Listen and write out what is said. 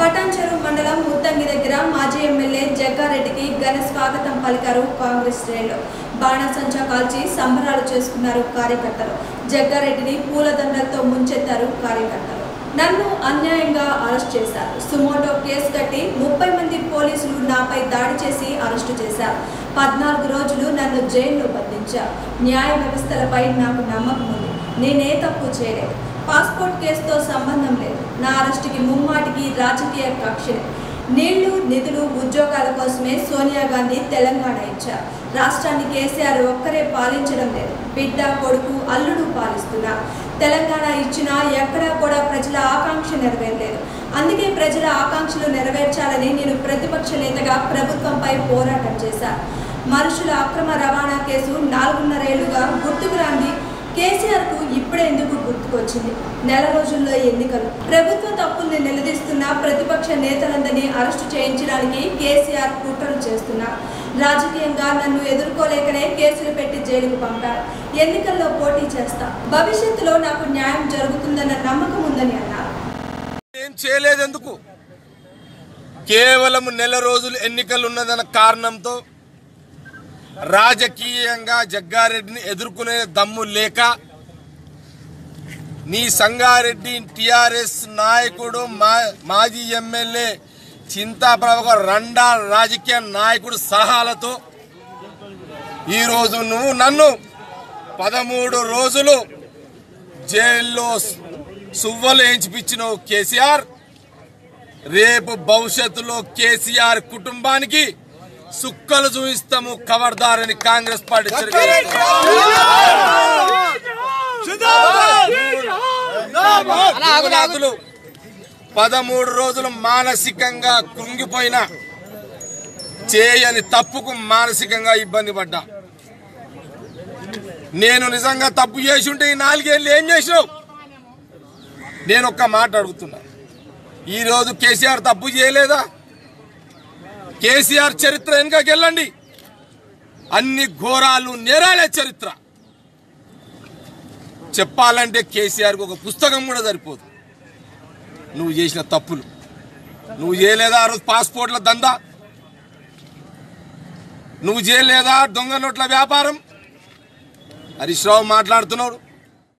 పటాన్చెరు మండలం ముత్తంగి దగ్గర మాజీ ఎమ్మెల్యే జగ్గారెడ్డికి ఘన స్వాగతం పలికారు కాంగ్రెస్ శ్రేణులు బాణసంచా కాల్చి సంబరాలు చేసుకున్నారు కార్యకర్తలు జగ్గారెడ్డిని పూలదండలతో ముంచెత్తారు కార్యకర్తలు నన్ను అన్యాయంగా అరెస్ట్ చేశారు సుమోటో కేసు కట్టి ముప్పై మంది పోలీసులు నాపై దాడి చేసి అరెస్టు చేశారు పద్నాలుగు రోజులు నన్ను జైల్లో బంధించారు న్యాయ వ్యవస్థలపై నాకు నమ్మకం ఉంది నేనే తప్పు చేయలేదు పాస్పోర్ట్ కేసుతో సంబంధం లేదు నా అరెస్టుకి ముమ్మాటికి రాజకీయ కక్షలే నీళ్లు నిధులు ఉద్యోగాల కోసమే సోనియా గాంధీ తెలంగాణ ఇచ్చారు రాష్ట్రాన్ని కేసీఆర్ ఒక్కరే పాలించడం లేదు బిడ్డ కొడుకు అల్లుడు పాలిస్తున్నారు తెలంగాణ ఇచ్చినా ఎక్కడా కూడా ప్రజల ఆకాంక్ష నెరవేరలేదు అందుకే ప్రజల ఆకాంక్షలు నెరవేర్చాలని నేను ప్రతిపక్ష నేతగా ప్రభుత్వంపై పోరాటం చేశాను మనుషుల అక్రమ రవాణా కేసు నాలుగున్నరేళ్లుగా గుర్తుకు రాంది కేసీఆర్ కు ఇప్పుడే ఎందుకు గుర్తుకొచ్చింది నెల రోజుల్లో ఎన్నికలు ప్రభుత్వ తప్పుల్ని నిలదీస్తున్న ప్రతిపక్ష నేతలందరినీ అరెస్టు చేయించడానికి కేసీఆర్ కుట్రలు చేస్తున్నారు రాజకీయంగా నన్ను ఎదుర్కోలేకనే కేసులు పెట్టి జైలుకు పంపారు ఎన్నికల్లో పోటీ చేస్తా భవిష్యత్తులో నాకు న్యాయం జరుగుతుందన్న నమ్మకం ఉందని అన్నారు ఏం చేయలేదు ఎందుకు కేవలం నెల రోజులు ఎన్నికలు ఉన్నదన్న కారణంతో రాజకీయంగా జగ్గారెడ్డిని ఎదుర్కొనే దమ్ము లేక నీ సంగారెడ్డి టిఆర్ఎస్ నాయకుడు మా మాజీ ఎమ్మెల్యే చింతాప్రభ రెండా రాజకీయ నాయకుడు సహాలతో ఈరోజు నువ్వు నన్ను పదమూడు రోజులు జైల్లో సువ్వలు వేయించిపించినావు కేసీఆర్ రేపు భవిష్యత్తులో కేసీఆర్ కుటుంబానికి సుక్కలు చూపిస్తాము కవర్దారని కాంగ్రెస్ పార్టీ నాయకులు పదమూడు రోజులు మానసికంగా కృంగిపోయిన చేయని తప్పుకు మానసికంగా ఇబ్బంది పడ్డా నేను నిజంగా తప్పు చేసి ఉంటే ఈ నాలుగేళ్ళు ఏం చేసినావు నేను ఒక్క మాట అడుగుతున్నా ఈరోజు కేసీఆర్ తప్పు చేయలేదా కేసీఆర్ చరిత్ర వెనుకకి వెళ్ళండి అన్ని ఘోరాలు నేరాలే చరిత్ర చెప్పాలంటే కేసీఆర్కి ఒక పుస్తకం కూడా సరిపోదు నువ్వు చేసిన తప్పులు నువ్వు చేయలేదా ఆ రోజు పాస్పోర్ట్ల దందా నువ్వు చేయలేదా దొంగ నోట్ల వ్యాపారం హరీష్ రావు మాట్లాడుతున్నాడు